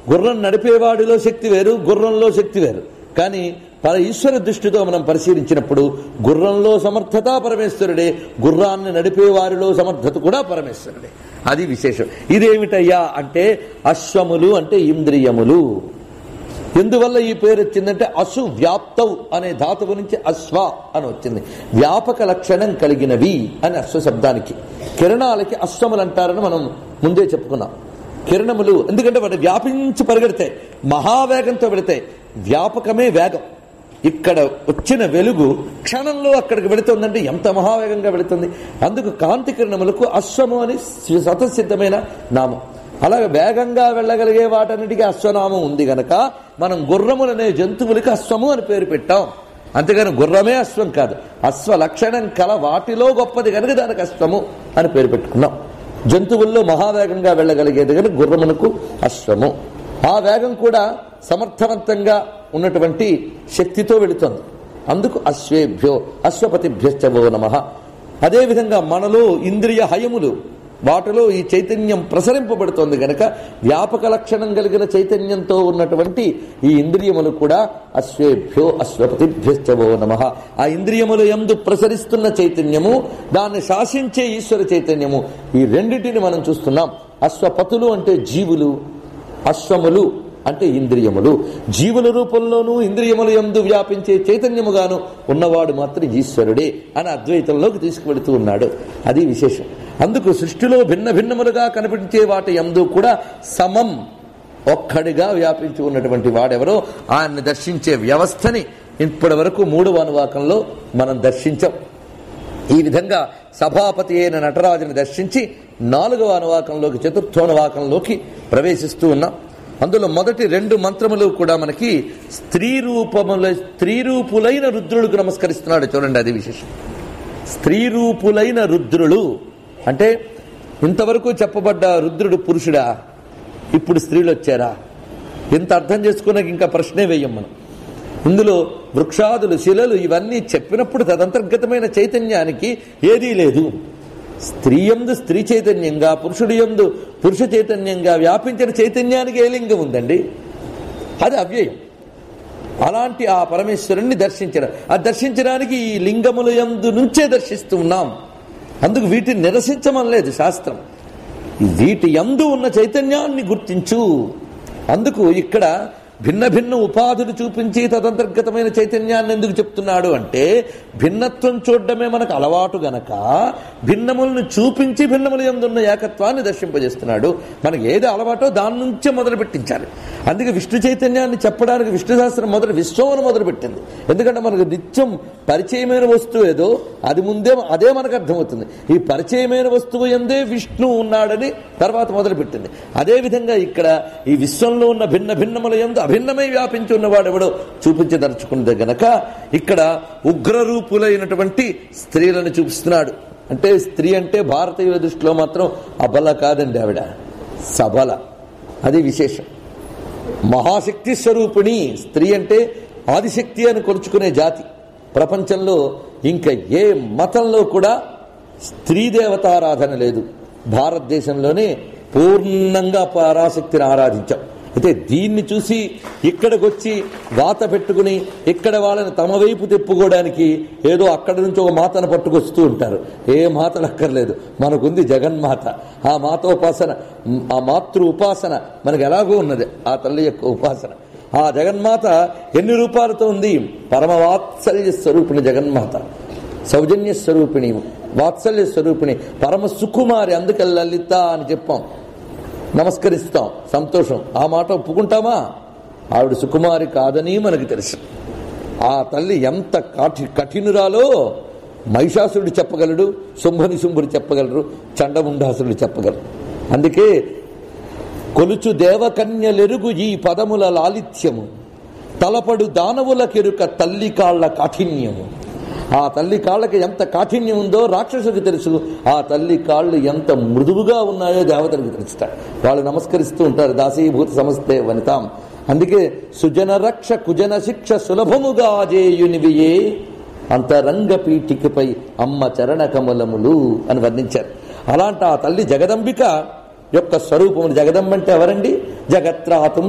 గుర్రం నడిపేవాడిలో శక్తి వేరు గుర్రంలో శక్తి వేరు కానీ పర ఈశ్వర దృష్టితో మనం పరిశీలించినప్పుడు గుర్రంలో సమర్థత పరమేశ్వరుడే గుర్రాన్ని నడిపేవారిలో సమర్థత కూడా పరమేశ్వరుడే అది విశేషం ఇదేమిటయ్యా అంటే అశ్వములు అంటే ఇంద్రియములు ఎందువల్ల ఈ పేరు వచ్చిందంటే అసు వ్యాప్తౌ అనే ధాతువు నుంచి అశ్వ అని వచ్చింది వ్యాపక లక్షణం కలిగినవి అని అశ్వ శబ్దానికి కిరణాలకి అశ్వములు అంటారని మనం ముందే చెప్పుకున్నాం కిరణములు ఎందుకంటే వాటి వ్యాపించి పరిగెడతాయి మహావేగంతో పెడతాయి వ్యాపకమే వేగం ఇక్కడ వచ్చిన వెలుగు క్షణంలో అక్కడికి వెళుతుందంటే ఎంత మహావేగంగా వెళుతుంది అందుకు కాంతి కిరణములకు అశ్వము అని స్వతసిద్ధమైన నామం అలాగే వేగంగా వెళ్ళగలిగే వాటన్నిటికీ అశ్వనామం ఉంది గనక మనం గుర్రములనే జంతువులకి అశ్వము అని పేరు పెట్టాం అంతేగాని గుర్రమే అశ్వం కాదు అశ్వ లక్షణం కల వాటిలో గొప్పది కనుక దానికి అశ్వము అని పేరు పెట్టుకున్నాం జంతువుల్లో మహావేగంగా వెళ్ళగలిగేది కనుక గుర్రమునకు అశ్వము ఆ వేగం కూడా సమర్థవంతంగా ఉన్నటువంటి శక్తితో వెళుతుంది అందుకు అశ్వేభ్యో అశ్వపతిభ్యశ్చవో నమ అదేవిధంగా మనలో ఇంద్రియ హయములు వాటిలో ఈ చైతన్యం ప్రసరింపబడుతోంది గనక వ్యాపక లక్షణం కలిగిన చైతన్యంతో ఉన్నటువంటి ఈ ఇంద్రియములు కూడా అశ్వేభ్యో అశ్వపతిభ్యశ్చవో నమ ఆ ఇంద్రియములు ఎందు ప్రసరిస్తున్న చైతన్యము దాన్ని శాసించే ఈశ్వర చైతన్యము ఈ రెండింటిని మనం చూస్తున్నాం అశ్వపతులు అంటే జీవులు అశ్వములు అంటే ఇంద్రియములు జీవుల రూపంలోనూ ఇంద్రియములు ఎందు వ్యాపించే చైతన్యముగాను ఉన్నవాడు మాత్రం ఈశ్వరుడే అని అద్వైతంలోకి తీసుకువెళుతూ ఉన్నాడు అది విశేషం అందుకు సృష్టిలో భిన్న భిన్నములుగా కనిపించే వాటి ఎందు కూడా సమం ఒక్కడిగా వ్యాపించి ఉన్నటువంటి వాడెవరో ఆయన్ని దర్శించే వ్యవస్థని ఇప్పటి వరకు మూడవ అనువాకంలో మనం దర్శించాం ఈ విధంగా సభాపతి అయిన నటరాజుని దర్శించి నాలుగవ అనువాకంలోకి చతుర్థోనువాకంలోకి ప్రవేశిస్తూ ఉన్నాం అందులో మొదటి రెండు మంత్రములు కూడా మనకి స్త్రీ రూపముల స్త్రీ రూపులైన రుద్రులకు నమస్కరిస్తున్నాడు చూడండి అది విశేషం స్త్రీ రూపులైన రుద్రులు అంటే ఇంతవరకు చెప్పబడ్డ రుద్రుడు పురుషుడా ఇప్పుడు స్త్రీలు వచ్చారా ఇంత అర్థం చేసుకున్నాక ఇంకా ప్రశ్నే వేయం మనం ఇందులో వృక్షాదులు శిలలు ఇవన్నీ చెప్పినప్పుడు తదంతర్గతమైన చైతన్యానికి ఏదీ లేదు స్త్రీ యందు స్త్రీ చైతన్యంగా పురుషుడి యందు పురుష చైతన్యంగా వ్యాపించిన చైతన్యానికి ఏ లింగం ఉందండి అది అవ్యయం అలాంటి ఆ పరమేశ్వరుణ్ణి దర్శించడం ఆ దర్శించడానికి ఈ లింగముల యందు నుంచే దర్శిస్తూ ఉన్నాం అందుకు వీటిని నిరసించమనలేదు శాస్త్రం వీటి యందు ఉన్న చైతన్యాన్ని గుర్తించు అందుకు ఇక్కడ భిన్న భిన్న ఉపాధులు చూపించి తదంతర్గతమైన చైతన్యాన్ని ఎందుకు చెప్తున్నాడు అంటే భిన్నత్వం చూడడమే మనకు అలవాటు గనక భిన్నములను చూపించి భిన్నముల ఎందున్న ఏకత్వాన్ని దర్శింపజేస్తున్నాడు మనకి ఏది అలవాటో దాని నుంచే మొదలు పెట్టించాలి అందుకే విష్ణు చైతన్యాన్ని చెప్పడానికి విష్ణు శాస్త్రం మొదలు విశ్వమును మొదలుపెట్టింది ఎందుకంటే మనకు నిత్యం పరిచయమైన వస్తువు ఏదో అది ముందే అదే మనకు అర్థమవుతుంది ఈ పరిచయమైన వస్తువు ఎందే విష్ణు ఉన్నాడని తర్వాత మొదలుపెట్టింది అదేవిధంగా ఇక్కడ ఈ విశ్వంలో ఉన్న భిన్న భిన్నముల ఎందు అభిన్నమై వ్యాపించి ఉన్నవాడెవడో చూపించదలుచుకున్నది గనక ఇక్కడ ఉగ్రరూపులైనటువంటి స్త్రీలను చూపిస్తున్నాడు అంటే స్త్రీ అంటే భారతీయుల దృష్టిలో మాత్రం అబల కాదండి ఆవిడ సబల అది విశేషం మహాశక్తి స్వరూపిణి స్త్రీ అంటే ఆదిశక్తి అని కొలుచుకునే జాతి ప్రపంచంలో ఇంకా ఏ మతంలో కూడా స్త్రీ దేవతారాధన లేదు భారతదేశంలోనే పూర్ణంగా పరాశక్తిని ఆరాధించాం అయితే దీన్ని చూసి ఇక్కడికి వచ్చి వాత పెట్టుకుని ఇక్కడ వాళ్ళని తమ వైపు తిప్పుకోవడానికి ఏదో అక్కడ నుంచి ఒక మాతను పట్టుకొస్తూ ఉంటారు ఏ మాతలు అక్కర్లేదు మనకుంది జగన్మాత ఆ మాతోపాసన ఆ మాతృ ఉపాసన మనకు ఎలాగో ఉన్నది ఆ తల్లి యొక్క ఉపాసన ఆ జగన్మాత ఎన్ని రూపాలతో ఉంది పరమ వాత్సల్య స్వరూపిణి జగన్మాత సౌజన్య స్వరూపిణి వాత్సల్య స్వరూపిణి పరమ సుకుమారి అందుకే లలిత అని చెప్పాం నమస్కరిస్తాం సంతోషం ఆ మాట ఒప్పుకుంటామా ఆవిడ సుకుమారి కాదని మనకు తెలుసు ఆ తల్లి ఎంత కాఠి కఠినురాలో మహిషాసురుడు చెప్పగలడు శుంభని శుంభుడు చెప్పగలరు చండముండాసురుడు చెప్పగలరు అందుకే కొలుచు దేవకన్యలెరుగు ఈ పదముల లాలిత్యము తలపడు దానవులకెరుక తల్లి కాళ్ల కాఠిన్యము ఆ తల్లి కాళ్ళకి ఎంత కాఠిన్యం ఉందో రాక్షసుడికి తెలుసు ఆ తల్లి కాళ్ళు ఎంత మృదువుగా ఉన్నాయో దేవతలకు తెలుస్తాడు వాళ్ళు నమస్కరిస్తూ ఉంటారు దాసీభూత సమస్తే వనితాం అందుకే సుజన రక్ష కుజన శిక్ష సులభముగా జేయునివియే అంతరంగ పీఠికపై అమ్మ చరణ కమలములు అని వర్ణించారు అలాంటి ఆ తల్లి జగదంబిక యొక్క స్వరూపములు జగదంబ అంటే ఎవరండి జగత్రాతం